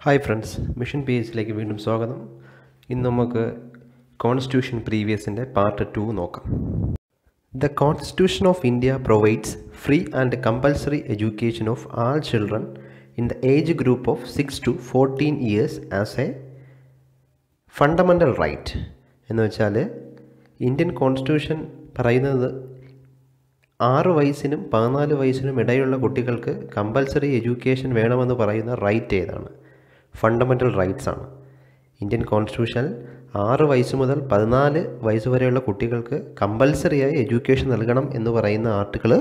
hi friends mission P എച്ചിലേക്ക് വീണ്ടും സ്വാഗതം ഇന്ന് നമുക്ക് കോൺസ്റ്റിറ്റ്യൂഷൻ പ്രീവിയസിൻ്റെ പാർട്ട് ടു നോക്കാം the constitution of India provides free and compulsory education of all children in the age group of six to fourteen years as a fundamental right എന്ന് വെച്ചാൽ Indian constitution പറയുന്നത് ആറ് വയസ്സിനും പതിനാല് വയസ്സിനും ഇടയിലുള്ള കുട്ടികൾക്ക് കമ്പൽസറി എഡ്യൂക്കേഷൻ വേണമെന്ന് പറയുന്ന റൈറ്റ് ഏതാണ് ഫണ്ടമെൻ്റൽ റൈറ്റ്സ് ആണ് ഇന്ത്യൻ കോൺസ്റ്റിറ്റ്യൂഷൻ ആറ് വയസ്സ് മുതൽ പതിനാല് വയസ്സ് വരെയുള്ള കുട്ടികൾക്ക് കമ്പൽസറിയായി എഡ്യൂക്കേഷൻ നൽകണം എന്ന് പറയുന്ന ആർട്ടിക്കിൾ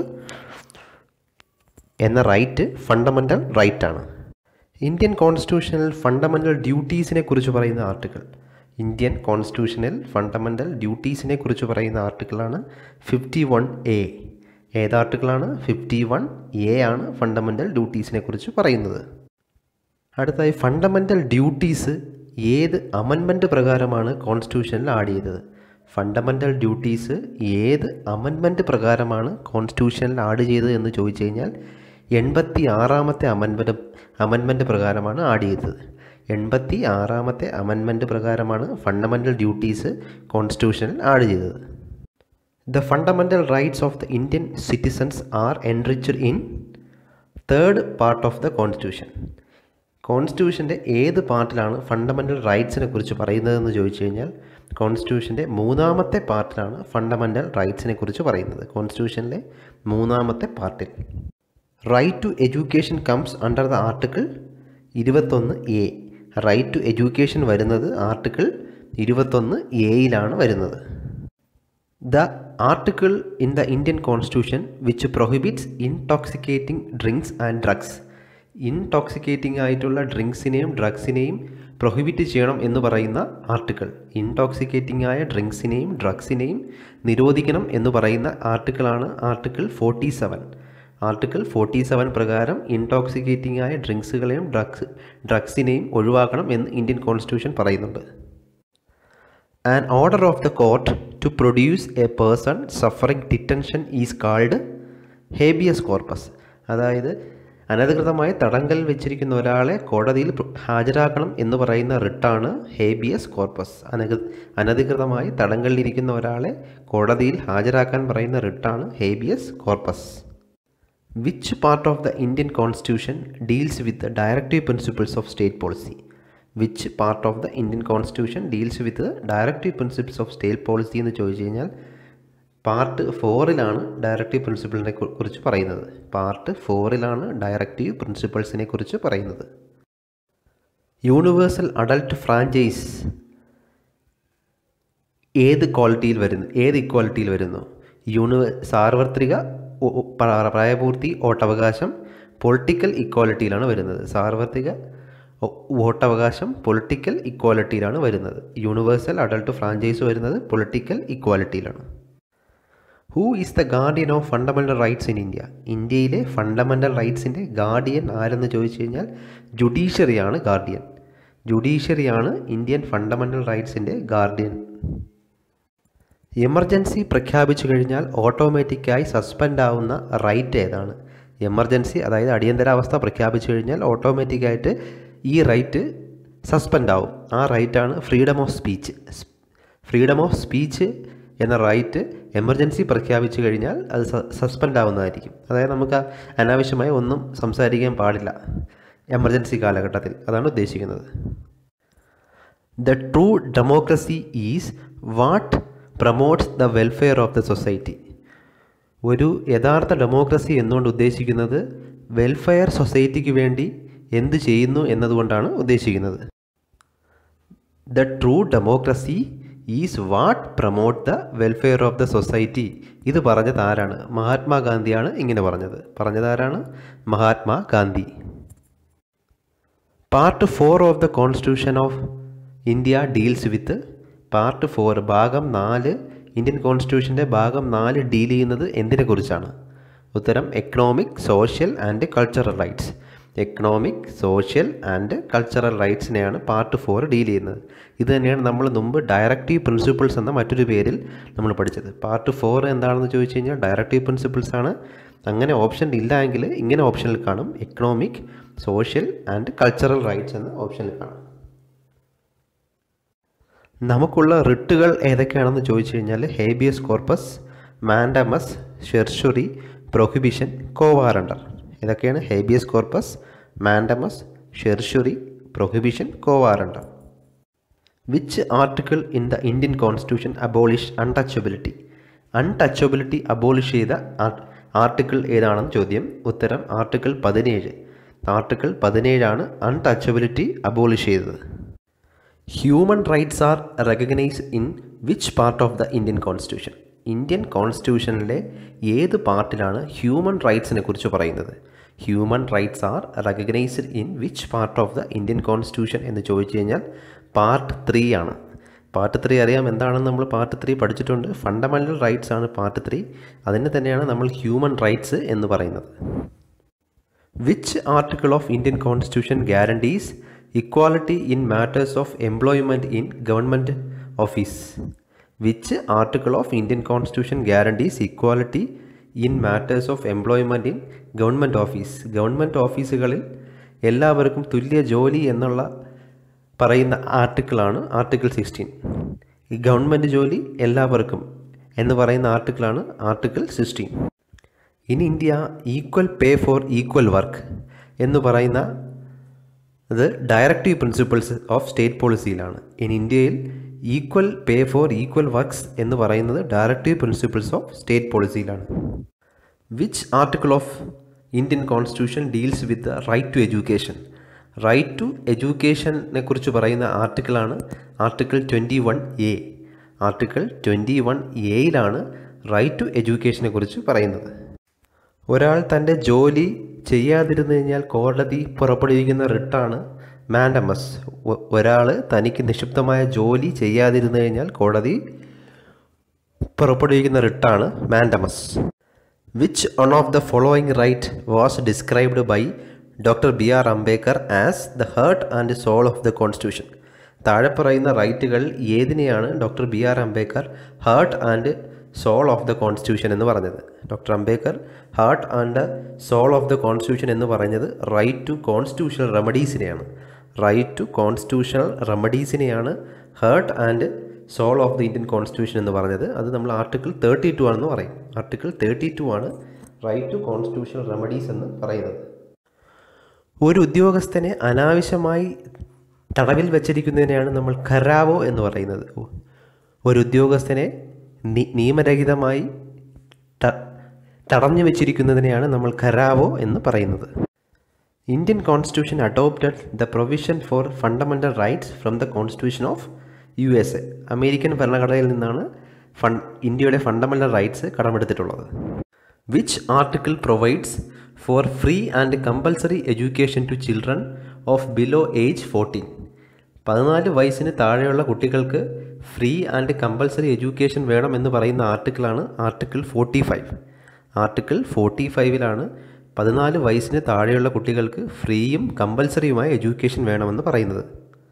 എന്ന റൈറ്റ് ഫണ്ടമെൻ്റൽ റൈറ്റ് ആണ് ഇന്ത്യൻ കോൺസ്റ്റിറ്റ്യൂഷനിൽ ഫണ്ടമെൻ്റൽ ഡ്യൂട്ടീസിനെ കുറിച്ച് പറയുന്ന ആർട്ടിക്കിൾ ഇന്ത്യൻ കോൺസ്റ്റിറ്റ്യൂഷനിൽ ഫണ്ടമെൻ്റൽ ഡ്യൂട്ടീസിനെ കുറിച്ച് പറയുന്ന ആർട്ടിക്കിളാണ് ഫിഫ്റ്റി വൺ എ ഏത് ആർട്ടിക്കിളാണ് ഫിഫ്റ്റി വൺ എ ആണ് ഫണ്ടമെൻ്റൽ ഡ്യൂട്ടീസിനെ കുറിച്ച് പറയുന്നത് അടുത്തായി ഫണ്ടമെൻ്റൽ ഡ്യൂട്ടീസ് ഏത് അമൻമെൻറ്റ് പ്രകാരമാണ് കോൺസ്റ്റിറ്റ്യൂഷനിൽ ആഡ് ചെയ്തത് ഫണ്ടമെൻ്റൽ ഡ്യൂട്ടീസ് ഏത് അമൻമെൻറ്റ് പ്രകാരമാണ് കോൺസ്റ്റിറ്റ്യൂഷനിൽ ആഡ് ചെയ്തത് എന്ന് ചോദിച്ചു കഴിഞ്ഞാൽ എൺപത്തി ആറാമത്തെ അമൻമെൻറ്റ് അമൻമെൻറ്റ് പ്രകാരമാണ് ആഡ് ചെയ്തത് എൺപത്തി ആറാമത്തെ അമൻമെൻറ്റ് പ്രകാരമാണ് ഫണ്ടമെൻ്റൽ ഡ്യൂട്ടീസ് കോൺസ്റ്റിറ്റ്യൂഷനിൽ ആഡ് ചെയ്തത് the fundamental rights of the Indian citizens are enriched in third part of the constitution കോൺസ്റ്റിറ്റ്യൂഷൻ്റെ ഏത് പാർട്ടിലാണ് ഫണ്ടമെൻ്റൽ റൈറ്റ്സിനെ കുറിച്ച് പറയുന്നതെന്ന് ചോദിച്ചു കഴിഞ്ഞാൽ കോൺസ്റ്റിറ്റ്യൂഷൻ്റെ മൂന്നാമത്തെ പാർട്ടിലാണ് ഫണ്ടമെൻ്റൽ റൈറ്റ്സിനെ കുറിച്ച് പറയുന്നത് കോൺസ്റ്റിറ്റ്യൂഷനിലെ മൂന്നാമത്തെ പാർട്ടിൽ right to education comes under the article ഇരുപത്തൊന്ന് എ റൈറ്റ് ടു എഡ്യൂക്കേഷൻ വരുന്നത് ആർട്ടിക്കിൾ ഇരുപത്തൊന്ന് എയിലാണ് വരുന്നത് the article in the Indian constitution which prohibits intoxicating drinks and drugs intoxicating ആയിട്ടുള്ള ഡ്രിങ്ക്സിനെയും ഡ്രഗ്സിനെയും പ്രൊഹിബിറ്റ് ചെയ്യണം എന്ന് പറയുന്ന ആർട്ടിക്കിൾ ഇൻടോക്സിക്കേറ്റിംഗ് ആയ ഡ്രിങ്ക്സിനെയും ഡ്രഗ്സിനെയും നിരോധിക്കണം എന്ന് പറയുന്ന ആർട്ടിക്കിളാണ് article forty seven article forty seven പ്രകാരം ഇൻടോക്സിക്കേറ്റിംഗ് ആയ ഡ്രിങ്ക്സുകളെയും ഡ്രഗ്സ് ഡ്രഗ്സിനെയും ഒഴിവാക്കണം എന്ന് ഇന്ത്യൻ കോൺസ്റ്റിറ്റ്യൂഷൻ പറയുന്നുണ്ട് an order of the court to produce a person suffering detention is called habeas corpus അതായത് അനധികൃതമായി തടങ്കൽ വെച്ചിരിക്കുന്ന ഒരാളെ കോടതിയിൽ ഹാജരാക്കണം എന്ന് പറയുന്ന റിട്ടാണ് ഹേബിയസ് കോർപ്പസ് അനധി അനധികൃതമായി തടങ്കലിലിരിക്കുന്ന ഒരാളെ കോടതിയിൽ ഹാജരാക്കാൻ പറയുന്ന റിട്ടാണ് habeas corpus which part of the Indian constitution deals with directive principles of state policy which part of the Indian constitution deals with directive principles of state policy എന്ന് ചോദിച്ചു കഴിഞ്ഞാൽ പാർട്ട് ഫോറിലാണ് ഡയറക്റ്റീവ് പ്രിൻസിപ്പിളിനെ കുറിച്ച് പറയുന്നത് പാർട്ട് ഫോറിലാണ് ഡയറക്റ്റീവ് പ്രിൻസിപ്പിൾസിനെ കുറിച്ച് പറയുന്നത് universal adult franchise ഏത് ക്വാളിറ്റിയിൽ വരുന്നു ഏത് ഇക്വാലിറ്റിയിൽ വരുന്നു യൂണിവേ സാർവത്രിക പ്രായപൂർത്തി വോട്ടവകാശം പൊളിറ്റിക്കൽ ഇക്വാലിറ്റിയിലാണ് വരുന്നത് സാർവത്രിക വോട്ടവകാശം പൊളിറ്റിക്കൽ ഇക്വാലിറ്റിയിലാണ് വരുന്നത് യൂണിവേഴ്സൽ അഡൾട്ട് ഫ്രാഞ്ചൈസ് വരുന്നത് പൊളിറ്റിക്കൽ ഇക്വാലിറ്റിയിലാണ് who is the guardian of fundamental rights in India ഇന്ത്യയിലെ ഫണ്ടമെൻ്റൽ റൈറ്റ്സിൻ്റെ ഗാർഡിയൻ ആരെന്ന് ചോദിച്ചു കഴിഞ്ഞാൽ ജുഡീഷ്യറിയാണ് ഗാർഡിയൻ ജുഡീഷ്യറിയാണ് ഇന്ത്യൻ ഫണ്ടമെൻ്റൽ റൈറ്റ്സിൻ്റെ ഗാർഡിയൻ എമർജൻസി പ്രഖ്യാപിച്ചു കഴിഞ്ഞാൽ ഓട്ടോമാറ്റിക്കായി സസ്പെൻഡ് ആവുന്ന റൈറ്റ് ഏതാണ് എമർജൻസി അതായത് അടിയന്തരാവസ്ഥ പ്രഖ്യാപിച്ചു കഴിഞ്ഞാൽ ഓട്ടോമാറ്റിക്കായിട്ട് ഈ റൈറ്റ് സസ്പെൻഡ് ആവും ആ റൈറ്റാണ് freedom of speech freedom of speech എന്ന റൈറ്റ് എമർജൻസി പ്രഖ്യാപിച്ചു കഴിഞ്ഞാൽ അത് സസ്പെൻഡ് ആവുന്നതായിരിക്കും അതായത് നമുക്ക് അനാവശ്യമായി ഒന്നും സംസാരിക്കാൻ പാടില്ല എമർജൻസി കാലഘട്ടത്തിൽ അതാണ് ഉദ്ദേശിക്കുന്നത് the true democracy is what promotes the welfare of the society ഒരു യഥാർത്ഥ ഡെമോക്രസി എന്നുകൊണ്ട് ഉദ്ദേശിക്കുന്നത് വെൽഫെയർ സൊസൈറ്റിക്ക് വേണ്ടി എന്ത് ചെയ്യുന്നു എന്നതുകൊണ്ടാണ് ഉദ്ദേശിക്കുന്നത് the true democracy is what promote the welfare of the society ഇത് പറഞ്ഞത് ആരാണ് മഹാത്മാഗാന്ധിയാണ് ഇങ്ങനെ പറഞ്ഞത് പറഞ്ഞത് ആരാണ് Mahatma Gandhi part four of the constitution of India deals with part four ഭാഗം നാല് ഇന്ത്യൻ കോൺസ്റ്റിറ്റ്യൂഷൻ്റെ ഭാഗം നാല് ഡീൽ ചെയ്യുന്നത് എന്തിനെ കുറിച്ചാണ് ഉത്തരം economic social and cultural rights economic social and cultural റൈറ്റ്സിനെയാണ് പാർട്ട് ഫോർ ഡീൽ ചെയ്യുന്നത് ഇത് തന്നെയാണ് നമ്മൾ മുമ്പ് ഡയറക്റ്റീവ് പ്രിൻസിപ്പിൾസ് എന്ന മറ്റൊരു പേരിൽ നമ്മൾ പഠിച്ചത് പാർട്ട് ഫോർ എന്താണെന്ന് ചോദിച്ചു കഴിഞ്ഞാൽ ഡയറക്റ്റീവ് പ്രിൻസിപ്പിൾസ് ആണ് അങ്ങനെ ഓപ്ഷൻ ഇല്ല എങ്കിൽ ഇങ്ങനെ ഓപ്ഷനിൽ കാണും economic social and cultural rights എന്ന ഓപ്ഷനിൽ കാണും നമുക്കുള്ള റിട്ടുകൾ ഏതൊക്കെയാണെന്ന് ചോദിച്ചു കഴിഞ്ഞാൽ habeas corpus mandamus certiorari prohibition quo warranto ഇതൊക്കെയാണ് habeas corpus mandamus certiorari prohibition quo warranto which article in the Indian constitution abolish untouchability untouchability abolish ചെയ്ത ആർട്ടിക്കിൾ ഏതാണെന്ന് ചോദ്യം ഉത്തരം ആർട്ടിക്കിൾ പതിനേഴ് ആർട്ടിക്കിൾ പതിനേഴാണ് അൺടച്ചബിലിറ്റി അബോളിഷ് ചെയ്തത് human rights are recognise in which part of the Indian constitution Indian കോൺസ്റ്റിറ്റ്യൂഷനിലെ ഏത് പാർട്ടിലാണ് ഹ്യൂമൻ റൈറ്റ്സിനെ കുറിച്ച് പറയുന്നത് human rights are recognised in which part of the Indian constitution എന്ന് ചോദിച്ചു കഴിഞ്ഞാൽ പാർട്ട് ത്രീ ആണ് പാർട്ട് ത്രീ അറിയാം എന്താണെന്ന് നമ്മൾ പാർട്ട് ത്രീ പഠിച്ചിട്ടുണ്ട് ഫണ്ടമെൻ്റൽ റൈറ്റ്സ് ആണ് പാർട്ട് ത്രീ അതിന് തന്നെയാണ് നമ്മൾ ഹ്യൂമൻ റൈറ്റ്സ് എന്ന് പറയുന്നത് which article of Indian constitution guarantees equality in matters of employment in government office which article of Indian constitution guarantees equality in matters of employment in government office government ഓഫീസുകളിൽ എല്ലാവർക്കും തുല്യ ജോലി എന്നുള്ള പറയുന്ന ആർട്ടിക്കിളാണ് article sixteen ഈ government ജോലി എല്ലാവർക്കും എന്ന് പറയുന്ന ആർട്ടിക്കിളാണ് article sixteen in India equal pay for equal work എന്ന് പറയുന്ന അത് ഡയറക്റ്റീവ് പ്രിൻസിപ്പിൾസ് ഓഫ് സ്റ്റേറ്റ് പോളിസിയിലാണ് ഇൻ ഇന്ത്യയിൽ equal pay for equal works എന്ന് പറയുന്നത് ഡയറക്റ്റീവ് പ്രിൻസിപ്പിൾസ് ഓഫ് സ്റ്റേറ്റ് പോളിസിയിലാണ് which article of Indian constitution deals with right to education right to എഡ്യൂക്കേഷനെ കുറിച്ച് പറയുന്ന ആർട്ടിക്കിളാണ് article twenty one A article twenty one എയിലാണ് റൈറ്റ് ടു എഡ്യൂക്കേഷനെ കുറിച്ച് പറയുന്നത് ഒരാൾ തൻ്റെ ജോലി ചെയ്യാതിരുന്നു കഴിഞ്ഞാൽ കോടതി പുറപ്പെടുവിക്കുന്ന റിട്ടാണ് മാൻഡമസ് ഒരാൾ തനിക്ക് നിക്ഷിപ്തമായ ജോലി ചെയ്യാതിരുന്നു കഴിഞ്ഞാൽ കോടതി പുറപ്പെടുവിക്കുന്ന റിട്ടാണ് mandamus which one of the following right was described by doctor B R Ambedkar as the heart and soul of the constitution താഴെ പറയുന്ന റൈറ്റുകൾ ഏതിനെയാണ് doctor B R Ambedkar heart and soul of the constitution എന്ന് പറഞ്ഞത് doctor Ambedkar heart and soul of the constitution എന്ന് പറഞ്ഞത് right to constitutional റെമഡീസിനെയാണ് right to constitutional റെമഡീസിനെയാണ് heart and soul of the Indian constitution എന്ന് പറഞ്ഞത് അത് നമ്മൾ ആർട്ടിക്കിൾ തേർട്ടി ടു ആണെന്ന് പറയും ആർട്ടിക്കിൾ തേർട്ടി ടു ആണ് റൈറ്റ് ടു കോൺസ്റ്റിറ്റ്യൂഷണൽ റെമഡീസ് എന്ന് പറയുന്നത് ഒരു ഉദ്യോഗസ്ഥനെ അനാവശ്യമായി തടവിൽ വച്ചിരിക്കുന്നതിനെയാണ് നമ്മൾ ഖരാവോ എന്ന് പറയുന്നത് ഒരു ഉദ്യോഗസ്ഥനെ നിയമരഹിതമായി തടഞ്ഞു വെച്ചിരിക്കുന്നതിനെയാണ് നമ്മൾ ഖരാവോ എന്ന് പറയുന്നത് Indian constitution adopted the provision for fundamental rights from the constitution of U S A American ഭരണഘടനയിൽ നിന്നാണ് ഫൺ ഇന്ത്യയുടെ ഫണ്ടമെൻ്റൽ റൈറ്റ്സ് കടമെടുത്തിട്ടുള്ളത് which article provides for free and compulsory education to children of below age fourteen പതിനാല് വയസ്സിന് താഴെയുള്ള കുട്ടികൾക്ക് free and compulsory education വേണം എന്ന് പറയുന്ന ആർട്ടിക്കിളാണ് article forty five article forty ഫൈവിലാണ് പതിനാല് വയസ്സിന് താഴെയുള്ള കുട്ടികൾക്ക് ഫ്രീയും കമ്പൽസറിയുമായ എഡ്യൂക്കേഷൻ വേണമെന്ന് പറയുന്നത്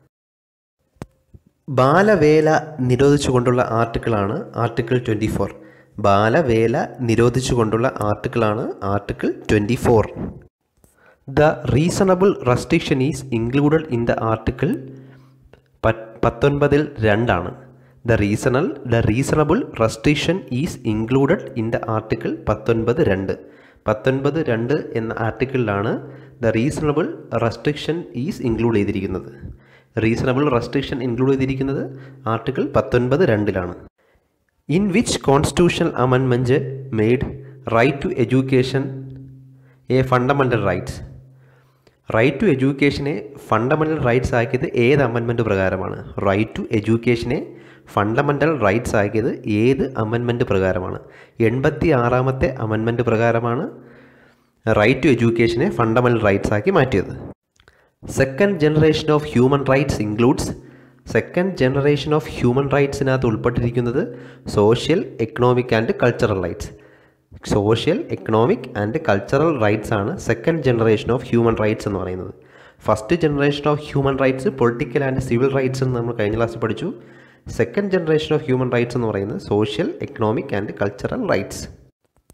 ബാലവേല നിരോധിച്ചുകൊണ്ടുള്ള ആർട്ടിക്കിളാണ് ആർട്ടിക്കിൾ ട്വൻറ്റി ഫോർ ബാലവേല നിരോധിച്ചുകൊണ്ടുള്ള ആർട്ടിക്കിളാണ് article twenty four the reasonable restriction is included in the article പത്തൊൻപതിൽ രണ്ടാണ് the reasonal the reasonable restriction is included in the article പത്തൊൻപത് രണ്ട് പത്തൊൻപത് രണ്ട് എന്ന ആർട്ടിക്കിളിലാണ് the reasonable restriction is include ചെയ്തിരിക്കുന്നത് റീസണബിൾ റെസ്ട്രിക്ഷൻ ഇൻക്ലൂഡ് ചെയ്തിരിക്കുന്നത് ആർട്ടിക്കിൾ പത്തൊൻപത് രണ്ടിലാണ് in which constitutional amendment made right to education a fundamental rights right to എഡ്യൂക്കേഷനെ ഫണ്ടമെൻ്റൽ റൈറ്റ്സ് ആക്കിയത് ഏത് അമെൻമെൻറ്റ് പ്രകാരമാണ് റൈറ്റ് ടു എഡ്യൂക്കേഷനെ ഫണ്ടമെൻ്റൽ റൈറ്റ്സ് ആക്കിയത് ഏത് അമെൻമെൻറ്റ് പ്രകാരമാണ് എൺപത്തി ആറാമത്തെ അമെൻമെൻറ്റ് പ്രകാരമാണ് റൈറ്റ് ടു എഡ്യൂക്കേഷനെ ഫണ്ടമെൻ്റൽ റൈറ്റ്സ് ആക്കി മാറ്റിയത് second generation of human rights includes second generation of human റൈറ്റ്സിനകത്ത് ഉൾപ്പെട്ടിരിക്കുന്നത് social economic and cultural rights social economic and cultural rights ആണ് second generation of human rights എന്ന് പറയുന്നത് first generation of human rights political and civil rights എന്ന് നമ്മൾ കഴിഞ്ഞ ക്ലാസ്സിൽ പഠിച്ചു second generation of human rights എന്ന് പറയുന്നത് social economic and cultural rights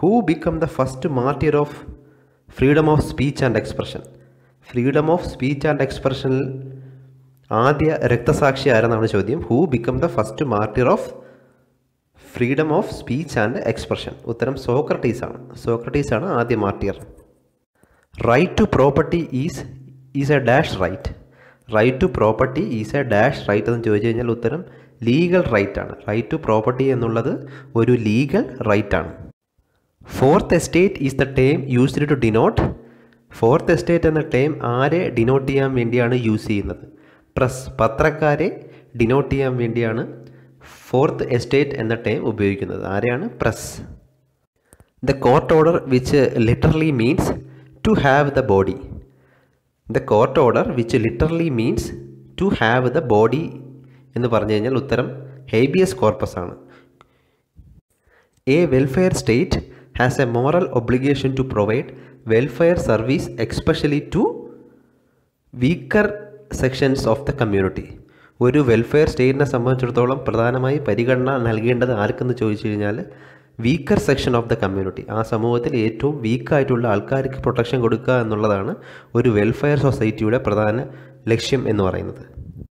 who become the first martyr of freedom of speech and expression freedom of speech and എക്സ്പ്രഷനിൽ ആദ്യ രക്തസാക്ഷി ആരെന്നാണ് ചോദ്യം who become the first martyr of freedom of speech and expression ഉത്തരം Socrates ആണ് Socrates ആണ് ആദ്യ martyr right to property is is a dash right right to property is a dash right എന്ന് ചോദിച്ചു കഴിഞ്ഞാൽ ഉത്തരം ലീഗൽ റൈറ്റ് ആണ് right to property എന്നുള്ളത് ഒരു ലീഗൽ റൈറ്റ് ആണ് fourth estate is the term used to denote fourth estate എന്ന term ആരെ ഡിനോട്ട് ചെയ്യാൻ വേണ്ടിയാണ് യൂസ് ചെയ്യുന്നത് പ്രസ് പത്രക്കാരെ ഡിനോട്ട് ചെയ്യാൻ വേണ്ടിയാണ് ഫോർത്ത് എസ്റ്റേറ്റ് എന്ന ടേം ഉപയോഗിക്കുന്നത് ആരെയാണ് press the court order which literally means to have the body the court order which literally means to have the body എന്ന് പറഞ്ഞു കഴിഞ്ഞാൽ ഉത്തരം ഹേബിയസ് കോർപ്പസ് ആണ് a welfare state has a moral obligation to provide welfare service especially to weaker sections of the community ഒരു welfare സ്റ്റേറ്റിനെ സംബന്ധിച്ചിടത്തോളം പ്രധാനമായി പരിഗണന നൽകേണ്ടത് ആർക്കെന്ന് ചോദിച്ചു കഴിഞ്ഞാൽ weaker section of the community ആ സമൂഹത്തിൽ ഏറ്റവും വീക്കായിട്ടുള്ള ആൾക്കാർക്ക് പ്രൊട്ടക്ഷൻ കൊടുക്കുക എന്നുള്ളതാണ് ഒരു വെൽഫെയർ സൊസൈറ്റിയുടെ പ്രധാന ലക്ഷ്യം എന്ന് പറയുന്നത്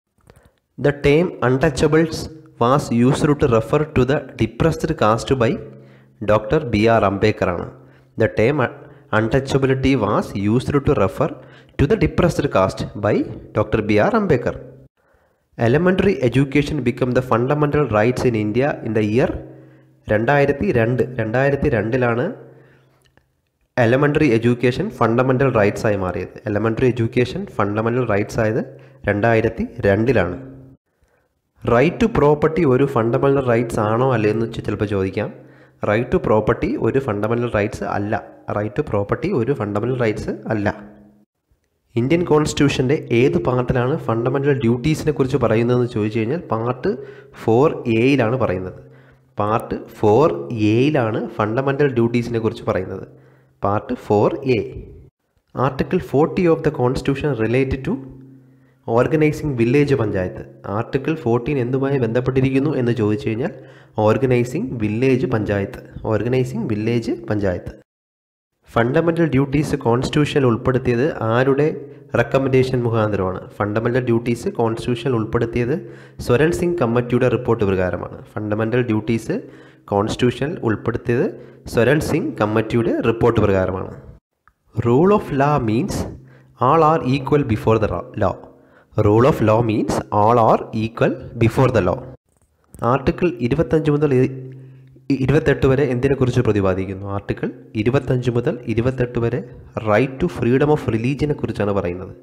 the term untouchables was used to refer to the depressed caste by doctor B R Ambedkar ആണ് the term untouchability was used to refer to the depressed caste by doctor B R Ambedkar elementary education become the fundamental rights in India in the year രണ്ടായിരത്തി രണ്ട് രണ്ടായിരത്തി രണ്ടിലാണ് elementary education fundamental rights ആയി മാറിയത് elementary education fundamental rights ആയത് രണ്ടായിരത്തി രണ്ടിലാണ് right to property ഒരു ഫണ്ടമെൻ്റൽ റൈറ്റ്സ് ആണോ അല്ലയെന്ന് ചിലപ്പോൾ ചോദിക്കാം റൈറ്റ് ടു പ്രോപ്പർട്ടി ഒരു ഫണ്ടമെൻ്റൽ റൈറ്റ്സ് അല്ല റൈറ്റ് ടു പ്രോപ്പർട്ടി ഒരു ഫണ്ടമെൻ്റൽ റൈറ്റ്സ് അല്ല ഇന്ത്യൻ കോൺസ്റ്റിറ്റ്യൂഷൻ്റെ ഏത് പാർട്ടിലാണ് ഫണ്ടമെൻ്റൽ ഡ്യൂട്ടീസിനെ കുറിച്ച് പറയുന്നതെന്ന് ചോദിച്ചു കഴിഞ്ഞാൽ പാർട്ട് ഫോർ എയിലാണ് പറയുന്നത് പാർട്ട് ഫോർ എയിലാണ് ഫണ്ടമെൻ്റൽ ഡ്യൂട്ടീസിനെ കുറിച്ച് പറയുന്നത് part four A article forty of the constitution related to organising village panchayat article fourteen എന്തുമായി ബന്ധപ്പെട്ടിരിക്കുന്നു എന്ന് ചോദിച്ചു കഴിഞ്ഞാൽ organising village panchayat organising village panchayat fundamental duties കോൺസ്റ്റിറ്റ്യൂഷനിൽ ഉൾപ്പെടുത്തിയത് ആരുടെ റെക്കമെൻഡേഷൻ മുഖാന്തരമാണ് ഫണ്ടമെൻ്റൽ ഡ്യൂട്ടീസ് കോൺസ്റ്റിറ്റ്യൂഷനിൽ ഉൾപ്പെടുത്തിയത് സ്വരൺ സിംഗ് കമ്മിറ്റിയുടെ റിപ്പോർട്ട് പ്രകാരമാണ് ഫണ്ടമെൻ്റൽ ഡ്യൂട്ടീസ് കോൺസ്റ്റിറ്റ്യൂഷനിൽ ഉൾപ്പെടുത്തിയത് സ്വരൺ സിംഗ് കമ്മിറ്റിയുടെ റിപ്പോർട്ട് പ്രകാരമാണ് rule of law means all are equal before the law rule of law means all are equal before the law article ഇരുപത്തഞ്ച് മുതൽ ഇരുപത്തെട്ട് വരെ എന്തിനെക്കുറിച്ച് പ്രതിപാദിക്കുന്നു ആർട്ടിക്കിൾ ഇരുപത്തഞ്ച് മുതൽ ഇരുപത്തെട്ട് വരെ റൈറ്റ് ടു ഫ്രീഡം ഓഫ് റിലീജിയനെ കുറിച്ചാണ് പറയുന്നത്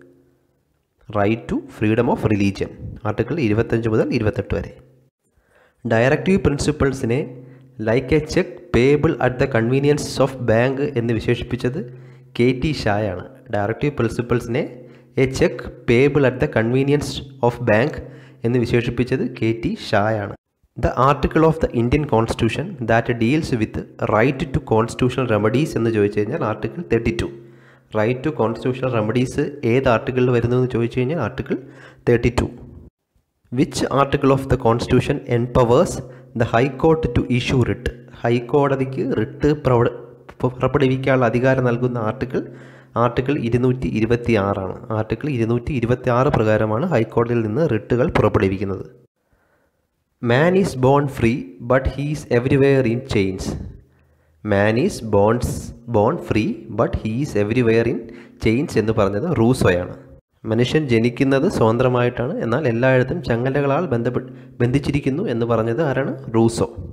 right to freedom of religion article ഇരുപത്തഞ്ച് മുതൽ ഇരുപത്തെട്ട് വരെ ഡയറക്റ്റീവ് പ്രിൻസിപ്പിൾസിനെ like a cheque payable at the convenience of bank എന്ന് വിശേഷിപ്പിച്ചത് കെ ടി ഷായാണ് ഡയറക്റ്റീവ് പ്രിൻസിപ്പിൾസിനെ a cheque payable at the convenience of bank എന്ന് വിശേഷിപ്പിച്ചത് കെ ടി ഷായാണ് the article of the Indian constitution that deals with right to constitutional remedies എന്ന് ചോദിച്ചു കഴിഞ്ഞാൽ article thirty to right to constitutional remedies ഏത് ആർട്ടിക്കിളിൽ വരുന്നു എന്ന് ചോദിച്ചു കഴിഞ്ഞാൽ article thirty two which article of the constitution empowers the high court to issue writ ഹൈക്കോടതിക്ക് റിട്ട് പുറപ്പെടുവിക്കാനുള്ള അധികാരം നൽകുന്ന ആർട്ടിക്കിൾ ആർട്ടിക്കിൾ ഇരുന്നൂറ്റി ഇരുപത്തി ആറാണ് ആർട്ടിക്കിൾ ഇരുന്നൂറ്റി ഇരുപത്തി ആറ് പ്രകാരമാണ് ഹൈക്കോടതിയിൽ നിന്ന് റിട്ടുകൾ പുറപ്പെടുവിക്കുന്നത് man is born free but he's everywhere in chains man is bones born free but he's everywhere in chains എന്ന് പറഞ്ഞത് റൂസോയാണ് മനുഷ്യൻ ജനിക്കുന്നത് സ്വതന്ത്രമായിട്ടാണ് എന്നാൽ എല്ലായിടത്തും ചങ്ങലകളാൽ ബന്ധപ്പെട്ട് ബന്ധിച്ചിരിക്കുന്നു എന്ന് പറഞ്ഞത് ആരാണ് റൂസോ